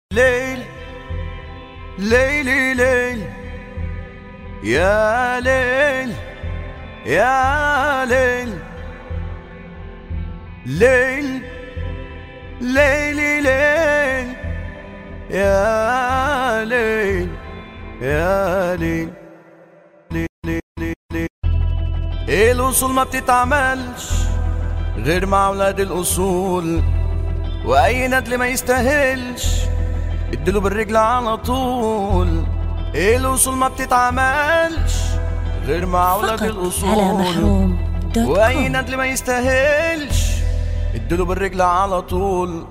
ليل ليلي ليل يا ليل يا ليل ليل ليلي ليل يا ليل يا ليل ليل ليل ليل ليل ايه الوصول ما بتتعملش غير مع اولاد الاصول واي ندل ما يستاهلش اديله بالرجل على طول ايه الوصول ما بتتعملش غير مع اولاد فقط على الاصول محروم دوت واي كوم ندل ما يستاهلش اديله بالرجل على طول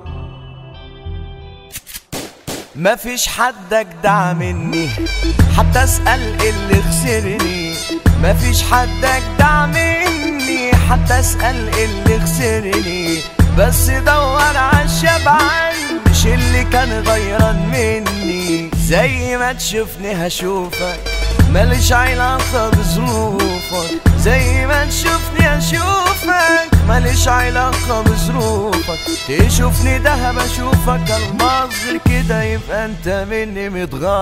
ما فيش حد اجدع مني حتى اسال إيه اللي خسرني ما فيش حد اجدع مني حتى اسال إيه اللي خسرني بس دور عالشبعان مش اللي كان غيران مني زي ما تشوفني هشوفك ماليش علاقة بظروفك زي ما تشوفني هشوفك ماليش علاقة بظروفك تشوفني دهب اشوفك الماظ غير كده يبقى انت مني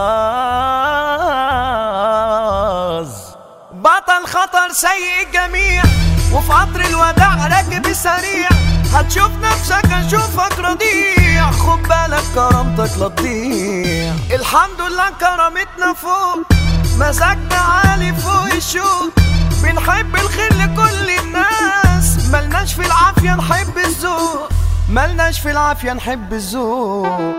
متغاظ بطل خطر سيء الجميع وفي قطر الوداع راكب السريع هتشوف نفسك هشوفك رضيع خد بالك كرامتك لا تضيع الحمد لله كرامتنا فوق مزاجنا عالي فوق الشوق بنحب الخير لكل الناس ملناش في العافية نحب الذوق ملناش في العافية نحب الذوق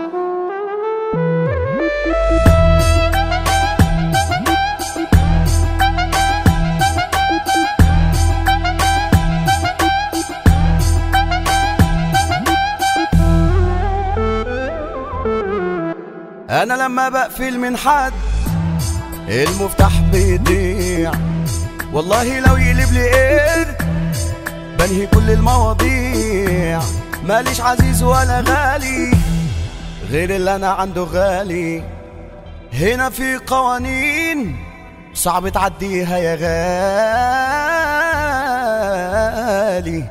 انا لما بقفل من حد المفتاح بيضيع والله لو يقلب لي قرد بنهي كل المواضيع ماليش عزيز ولا غالي غير اللي انا عنده غالي هنا في قوانين صعب تعديها يا غالي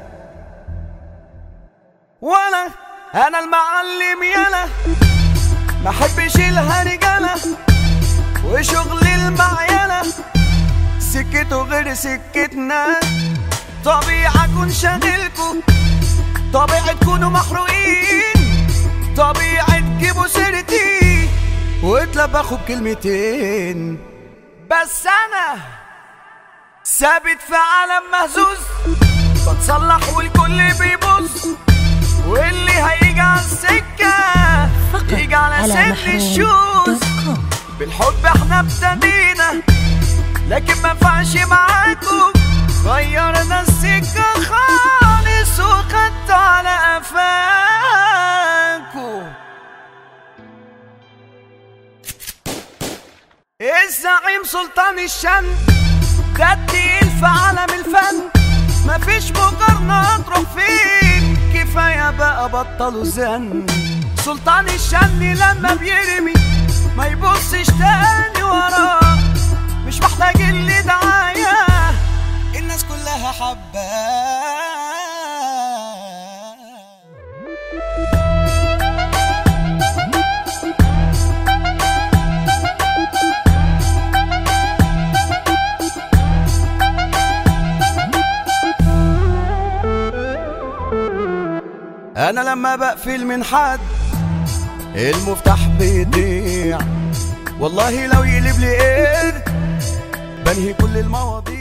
وانا انا المعلم يلا ما احبش الهرجله وشغل المعينه سكته غير سكتنا طبيعي اكون شاغلكم طبيعي تكونوا محروقين طبيعي تجيبوا سيرتي واتلبخوا بكلمتين بس انا ثابت في عالم مهزوز بتصلح والكل بيبص واللي هيجي على السكه فقط يجي على على سن محروم الشوز دوت كوم بالحب احنا ابتدينا لكن ما ينفعش معاكم غيرنا السكة خالص وخدت على قفاكم الزعيم سلطان الشن ده التقيل في عالم الفن مفيش مقارنة هتروح فين كفاية بقى بطلوا زن سلطان الشن لما بيرمي ما يبصش تاني وراه مش محتاج اللي دعاية الناس كلها حباه انا لما بقفل من حد المفتاح بيضيع والله لو يقلب لي قرد بنهي كل المواضيع